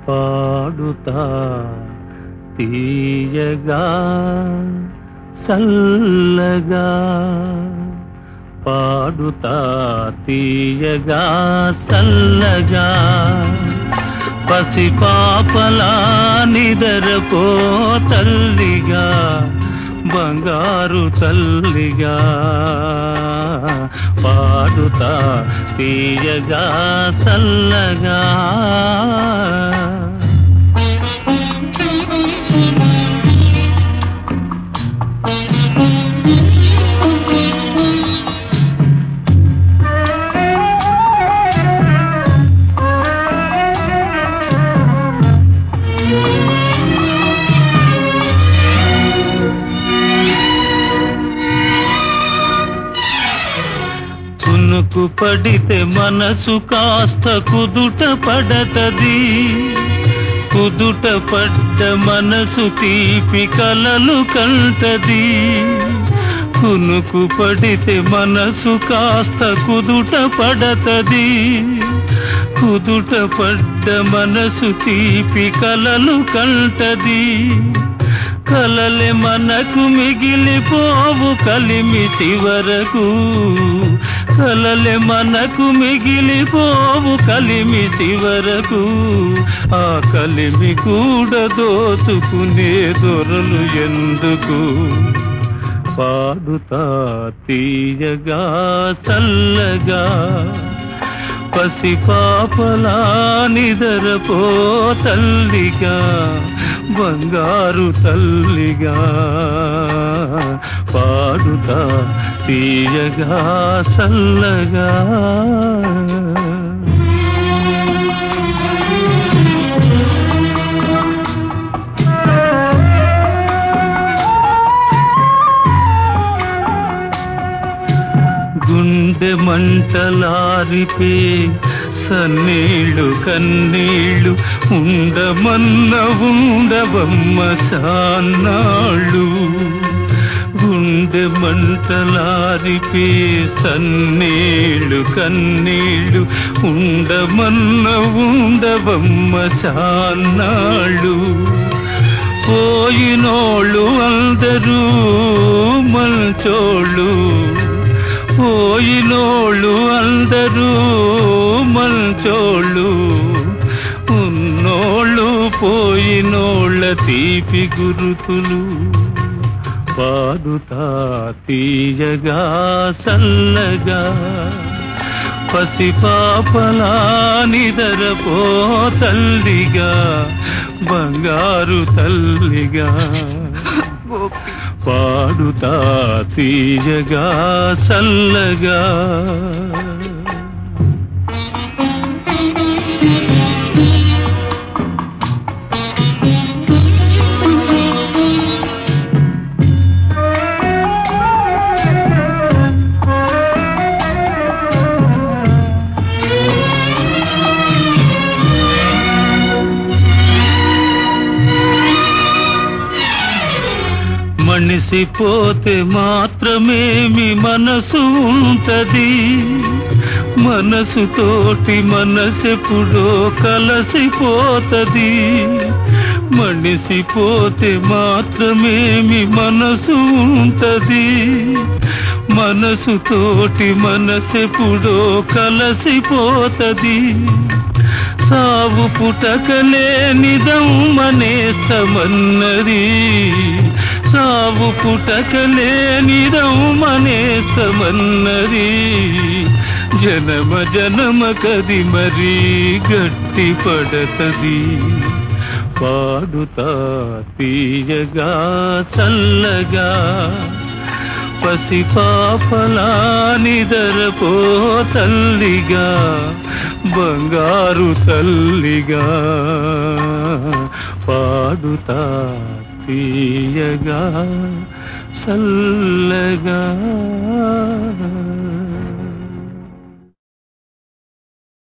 పాడుతా తీయగా చల్లగా పాడుతా తీయగా చల్లగా పసిపాపలా నిదరపో తల్లిగా బంగారు తల్లిగా పాడుతా తీయగా చల్లగా కునుకు పడితే మనసు కాస్త కుదుట పడతది కుదుట పడ్డ మనసు తీపి కలలు కంటది కునుకు పడితే మనసు కాస్త కుదుట పడతది కుదుట పడ్డ మనసు తీపి కలలు కంటది కలలే మనకు మిగిలిపోవు కలిమి చివరకు కలలే మనకు మిగిలిపోవు కలిమి చివరకు ఆ కలిమి కూడా దోచుకునే దొరలు ఎందుకు పాడుతా తీయగా చల్లగా పసిపాపలా నిదరపో తల్లిగా బంగారు తల్లిగా పాడుతా తీయగా చల్లగా గుండె మంటలారిపే సన్నీళ్ళు కన్నీళ్ళు ఉండమన్న ఉండవమ్మ సాన్నాళ్ళు గుండె మంటలారిపే సన్నీళ్ళు కన్నీళ్ళు ఉండమన్న ఉండవమ్మ సాన్నాళ్ళు పోయినోళ్ళు అందరూ మంచోళ్ళు పోయినోళ్ళు అందరూ మంచోళ్ళు ఉన్నోళ్ళు పోయినోళ్ళ తీపి గురుతులు పాడుతా తీయగా చల్లగా పసిపాపలా నిదరపో తల్లిగా బంగారు తల్లిగా గోపి పాడుతా తీయగా చల్లగా మనిసిపోతే మాత్రమేమి మనసు ఉంటది మనసుతోటి మనసెప్పుడో కలసిపోతది మనిసిపోతే మాత్రమేమి మనసు ఉంటది మనసుతోటి మనసెప్పుడో కలసిపోతది సావు పుటకలే నిదమ్మనేస్తమన్నది సావు పుటకలే నిదమ్మనేస్తమన్నది జనమ జనమ కది మరీ గట్టి పడతది పాడుతా తీయగా చల్లగా పసిపాపలా నిదరపో తల్లిగా బంగారు తల్లిగా పాడుతా తీయగా చల్లగా